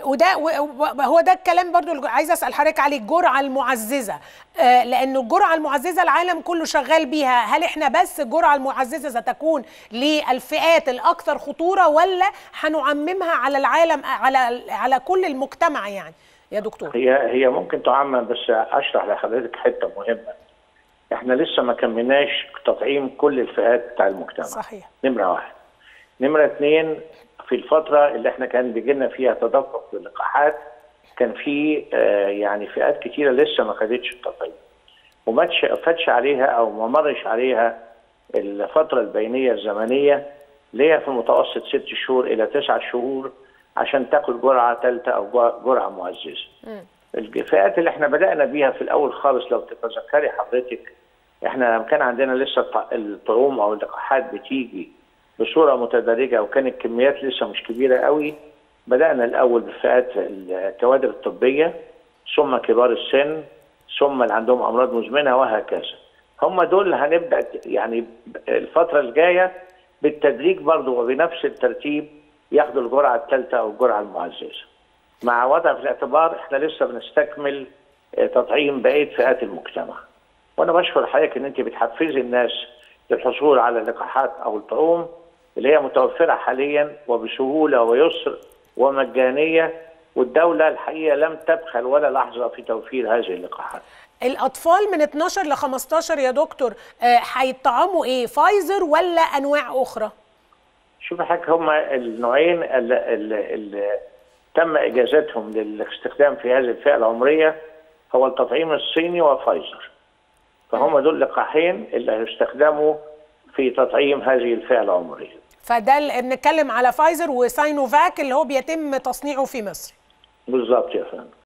وده و- هو ده الكلام برضو اللي عايزه اسال حضرتك عليه الجرعه المعززه آه، لانه الجرعه المعززه العالم كله شغال بيها هل احنا بس الجرعه المعززه ستكون للفئات الاكثر خطوره ولا هنعممها على العالم على على كل المجتمع يعني يا دكتور هي هي ممكن تعمم بس اشرح لحضرتك حته مهمه احنا لسه ما كملناش تطعيم كل الفئات بتاع المجتمع صحيح نمره واحد نمره اثنين في الفتره اللي احنا كان بيجي لنا فيها تدفق في اللقاحات كان في آه، يعني فئات كتيره لسه ما خدتش التطعيم وما تش- فاتش عليها او ما مرش عليها الفتره البينيه الزمنيه اللي هي في المتوسط ست شهور الى تسعة شهور عشان تاخد جرعه ثالثه او جر- جرعه معززه. الفئات اللي احنا بدانا بيها في الاول خالص لو تتذكري حضرتك احنا لما كان عندنا لسه الط- الطعوم او اللقاحات بتيجي بصوره متدرجه وكانت الكميات لسه مش كبيره قوي بدانا الاول بفئات الكوادر الطبيه ثم كبار السن ثم اللي عندهم امراض مزمنه وهكذا هم دول اللي هنبدا يعني الفتره الجايه بالتدريج برضه وبنفس الترتيب ياخدوا الجرعه الثالثه او الجرعه المعززه مع وضع في الاعتبار احنا لسه بنستكمل آه، تطعيم بقيه فئات المجتمع وانا بشكر حضرتك ان انت بتحفزي الناس للحصول على اللقاحات او الطعوم اللي هي متوفره حاليا وبسهوله ويسر ومجانيه والدوله الحقيقه لم تبخل ولا لحظه في توفير هذه اللقاحات. الاطفال من 12 ل 15 يا دكتور آه، هيطعموا ايه فايزر ولا انواع اخرى شوف حضرتك هما النوعين اللي, اللي تم اجازتهم للاستخدام في هذه الفئه العمريه هو التطعيم الصيني وفايزر. فهم دول لقاحين اللي هيستخدموا في تطعيم هذه الفئه العمريه. فده ال- بنتكلم على فايزر وساينوفاك اللي هو بيتم تصنيعه في مصر بالظبط يا فندم.